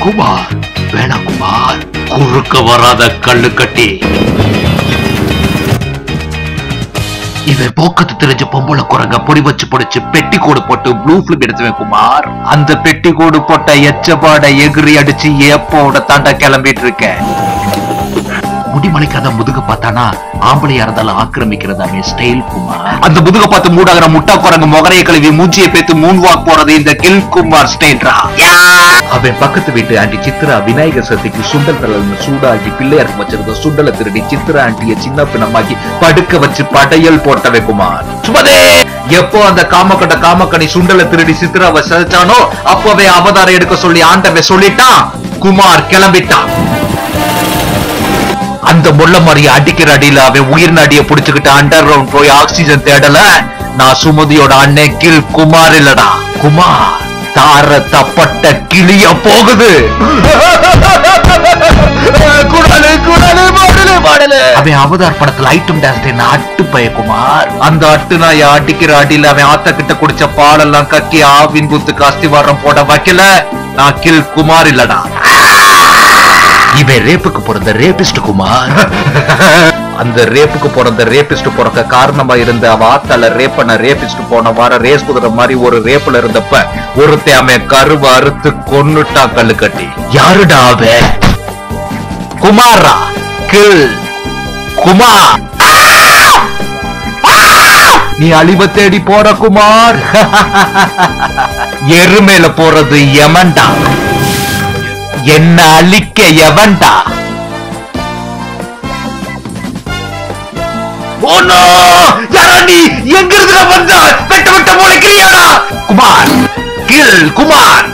குமார் வேணா குமார் குறுக்க வராத கல்லு கட்டி இவன் போக்கத்து தெரிஞ்ச பொம்பளை குரங்க பொடி வச்சு பொடிச்சு பெட்டி கோடு போட்டு ப்ளூ பிலிம் எடுத்துவேன் குமார் அந்த பெட்டி கோடு போட்ட எச்சபாட எகிரி அடிச்சு ஏப்போட தாண்டா கிளம்பிட்டு இருக்கேன் முடிமலைக்காத முதுக பார்த்தானா ஆம்பளையா இருந்தாலும் ஆக்கிரமிக்கிறது அவன் ஸ்டைல் குமார் அந்த முதுக பார்த்து மூடாகிற முட்டா குரங்கு முகரைய கழுவி மூஞ்சியை பேத்து மூன் வாக் போறது இந்த கில் குமார் ஸ்டைல்ரா அவன் பக்கத்து வீட்டு ஆண்டி சித்ரா விநாயகர் சதுர்த்திக்கு சுண்டல் தலன்னு சூடாக்கி பிள்ளையாருக்கு வச்சிருந்த சுண்டலை திருடி சித்ரா ஆண்டிய சின்ன பிணமாக்கி படுக்க வச்சு படையல் போட்டவே குமார் சுமதே எப்போ அந்த காமக்கட்ட காமக்கணி சுண்டலை திருடி சித்ராவை சிதைச்சானோ அப்பவே அவதாரம் எடுக்க சொல்லி ஆண்டவன் சொல்லிட்டான் குமார் கிளம்பிட்டான் அந்த முள்ள மாதிரி அடிக்கிற அடியில அவன் உயிர் நாடிய புடிச்சுக்கிட்டு அண்டர் கிரவுண்ட் போய் ஆக்சிஜன் தேடல நான் சுமதியோட அண்ணன் கில் குமார் இல்லடா குமார் தார தப்பட்ட கிளிய போகுது குடலு குடலு பாடலு பாடலு அவன் அவதார் படத்துல ஐட்டம் டான்ஸ் அட்டு பய குமார் அந்த அட்டு நாய அடிக்கிற அடியில அவன் ஆத்த கிட்ட குடிச்ச பாலெல்லாம் கக்கி ஆவின் குத்துக்கு அஸ்திவாரம் போட வைக்கல நான் கில் குமார் இல்லடா இவன் ரேப்புக்கு பிறந்த ரேபிஸ்ட் குமார் அந்த ரேப்புக்கு பிறந்த ரேபிஸ்ட் பிறக்க காரணமா இருந்த அவ ஆத்தால ரேப் பண்ண ரேபிஸ்ட் போன வாரம் ரேஸ் குதிரை மாதிரி ஒரு ரேப்ல இருந்தப்ப ஒருத்தன் அவன் கருவ அறுத்து கொன்னுட்டான் கல்லு கட்டி யாருடா அவன் குமாரா கில் குமார் நீ அழிவ தேடி போற குமார் எருமையில போறது யமன்டா என்ன அழிக்க எவன்டா ஓனோ யாரா நீ எங்க இருந்து வந்தா வெட்ட வெட்ட முளைக்கிறியாடா குமார் கில் குமார்